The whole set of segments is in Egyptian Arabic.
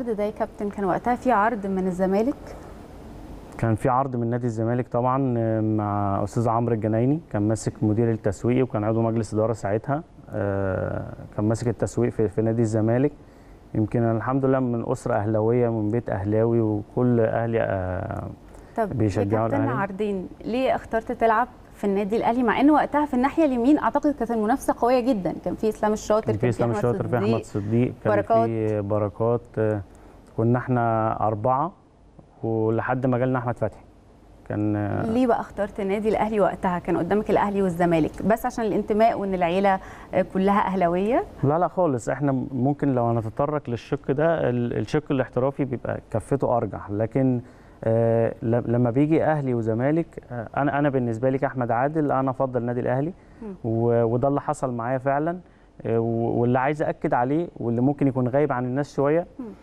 العرض ده يا كابتن كان وقتها في عرض من الزمالك كان في عرض من نادي الزمالك طبعا آه، مع استاذ عمرو الجنايني كان ماسك مدير التسويق وكان عضو مجلس اداره ساعتها آه، كان ماسك التسويق في, في نادي الزمالك يمكن أنا الحمد لله من اسره اهلاويه من بيت اهلاوي وكل اهلي آه، طب بيشجعوا يا كابتن الأهلي. عرضين ليه اخترت تلعب في النادي الاهلي مع ان وقتها في الناحيه اليمين اعتقد كانت المنافسه قويه جدا كان في اسلام الشاطر كان في اسلام الشاطر في احمد صديق كان بركات. في بركات آه، كنا احنا اربعه ولحد ما جالنا احمد فتحي كان آه، ليه بقى اخترت النادي الاهلي وقتها كان قدامك الاهلي والزمالك بس عشان الانتماء وان العيله آه، كلها اهلاويه لا لا خالص احنا ممكن لو هنتطرق للشق ده ال- الشق الاحترافي بيبقى كفته ارجح لكن آه ل- لما بيجي اهلي وزمالك آه انا انا بالنسبه لي كاحمد عادل انا افضل النادي الاهلي و- وده اللي حصل معايا فعلا آه و- واللي عايز اكد عليه واللي ممكن يكون غايب عن الناس شويه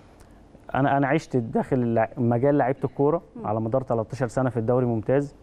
انا انا عشت داخل اللع- مجال لعيبه الكوره على مدار 13 سنه في الدوري ممتاز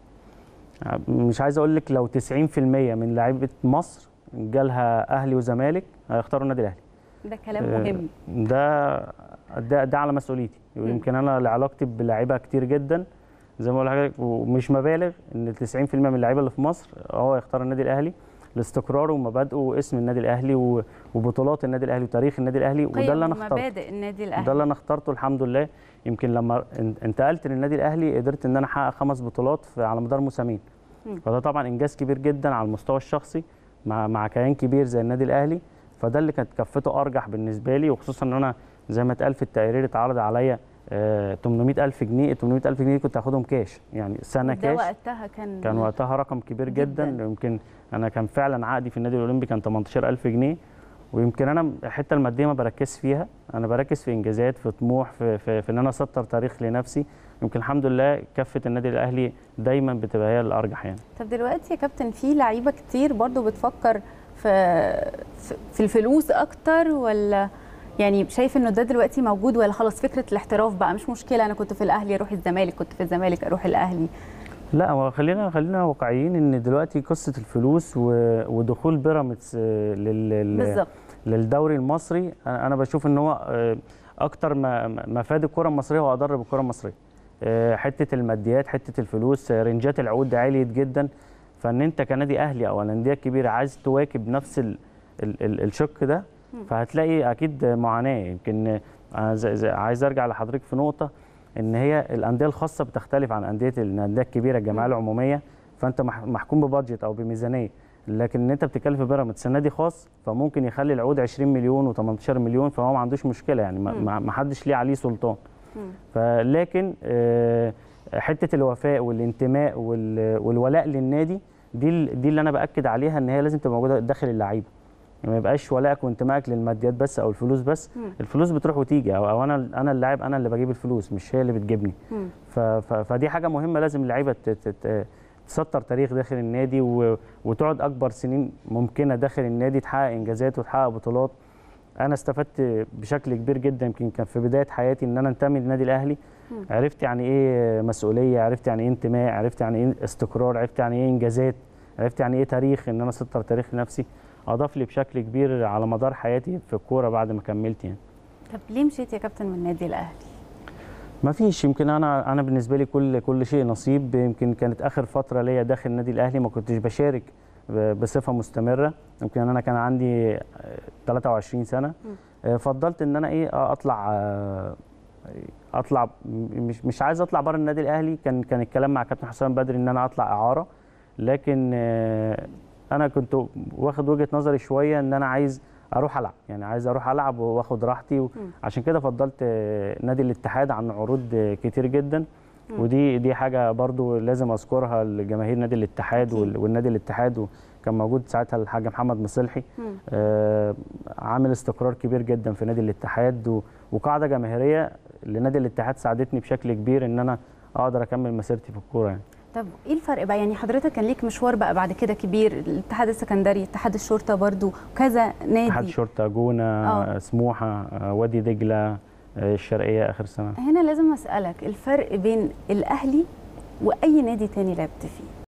مش عايز اقول لك لو 90% من لعيبه مصر جالها اهلي وزمالك هيختاروا النادي الاهلي ده كلام آه، مهم ده ده ده على مسؤوليتي ويمكن انا لعلاقتي بلاعيبه كتير جدا زي ما بقول لحضرتك ومش مبالغ ان 90% من اللعيبه اللي في مصر هو يختار النادي الاهلي لاستقراره ومبادئه واسم النادي الاهلي و- وبطولات النادي الاهلي وتاريخ النادي الاهلي وده اللي انا قيم اخترته ومبادئ النادي الاهلي ده اللي انا اخترته الحمد لله يمكن لما ان- انتقلت للنادي الاهلي قدرت ان انا احقق خمس بطولات في على مدار موسمين مم. فده طبعا انجاز كبير جدا على المستوى الشخصي مع مع كيان كبير زي النادي الاهلي فده اللي كانت كفته ارجح بالنسبه لي وخصوصا ان انا زي ما اتقال في التقرير اتعرض عليا آه، 800000 جنيه ال 800000 جنيه دي كنت هاخدهم كاش يعني سنه ده كاش وقتها كان كان وقتها رقم كبير جدا, جداً. يمكن انا كان فعلا عقدي في النادي الاولمبي كان 18000 جنيه ويمكن انا الحته الماديه ما بركزش فيها انا بركز في انجازات في طموح في, في, في ان انا اسطر تاريخ لنفسي يمكن الحمد لله كفه النادي الاهلي دايما بتبقى هي الارجح يعني طب دلوقتي يا كابتن في لعيبه كتير برضو بتفكر في في- في الفلوس اكتر ولا يعني شايف انه ده دلوقتي موجود ولا خلاص فكره الاحتراف بقى مش مشكله انا كنت في الاهلي اروح الزمالك كنت في الزمالك اروح الاهلي لا هو خلينا خلينا واقعيين ان دلوقتي قصه الفلوس و- ودخول بيراميدز آه، لل لل- بالظبط للدوري المصري انا أنا بشوف ان هو آه، اكتر ما ما فاد الكره المصريه واضر بالكره المصريه آه، حته الماديات حته الفلوس آه، رنجات العقود عاليت جدا فان انت كنادي اهلي او الانديه الكبيره عايز تواكب نفس ال ال ال الشق ده فهتلاقي اكيد معاناه يمكن آه، زي- زي- عايز ارجع لحضرتك في نقطه ان هي الانديه الخاصه بتختلف عن انديه الانديه الكبيره الجمعيه العموميه فانت مح- محكوم ببادجت او بميزانيه لكن ان انت بتتكلم في بيراميدز نادي خاص فممكن يخلي العقود 20 مليون و18 مليون فهو ما عندوش مشكله يعني ما- ما ما حدش ليه عليه سلطان فلكن آه، حته الوفاء والانتماء وال- والولاء للنادي دي ال- دي اللي انا باكد عليها ان هي لازم تبقى موجوده داخل اللعيبه ما يبقاش ولائك وانتمائك للماديات بس او الفلوس بس الفلوس بتروح وتيجي او, أو انا انا اللاعب انا اللي بجيب الفلوس مش هي اللي بتجيبني مم. ف ف فدي حاجه مهمه لازم اللعيبه ت- ت- ت- تسطر تاريخ داخل النادي و- وتقعد اكبر سنين ممكنه داخل النادي تحقق انجازات وتحقق بطولات انا استفدت بشكل كبير جدا يمكن كان في بدايه حياتي ان انا انتمي للنادي الاهلي عرفت يعني ايه مسؤوليه عرفت يعني ايه انتماء عرفت يعني ايه استقرار عرفت يعني ايه انجازات عرفت يعني ايه تاريخ ان انا اسطر تاريخ لنفسي اضاف لي بشكل كبير على مدار حياتي في الكوره بعد ما كملت يعني طب ليه مشيت يا كابتن من النادي الاهلي ما فيش يمكن انا انا بالنسبه لي كل كل شيء نصيب يمكن كانت اخر فتره ليا داخل النادي الاهلي ما كنتش بشارك ب- بصفه مستمره يمكن انا كان عندي آه، 23 سنه آه، فضلت ان انا ايه آه، اطلع آه، اطلع م- مش مش عايز اطلع بره النادي الاهلي كان كان الكلام مع كابتن حسام بدري ان انا اطلع اعاره لكن آه، انا كنت واخد وجهه نظري شويه ان انا عايز اروح العب يعني عايز اروح العب واخد راحتي عشان كده فضلت آه، نادي الاتحاد عن عروض آه، كتير جدا ودي دي حاجه برضو لازم اذكرها لجماهير نادي الاتحاد أكيد. وال- والنادي الاتحاد وكان موجود ساعتها الحاج محمد مصلحي مم. آه، عامل استقرار كبير جدا في نادي الاتحاد و- وقاعده جماهيريه لنادي الاتحاد ساعدتني بشكل كبير ان انا اقدر اكمل مسيرتي في الكوره يعني طب ايه الفرق بقى يعني حضرتك كان ليك مشوار بقى بعد كده كبير الاتحاد السكندري اتحاد الشرطه برضو كذا اتحاد نادي شرطه جونه آه. سموحه آه، وادي دجله آه، الشرقيه اخر سنه هنا لازم اسالك الفرق بين الاهلي واي نادي تاني لعبت فيه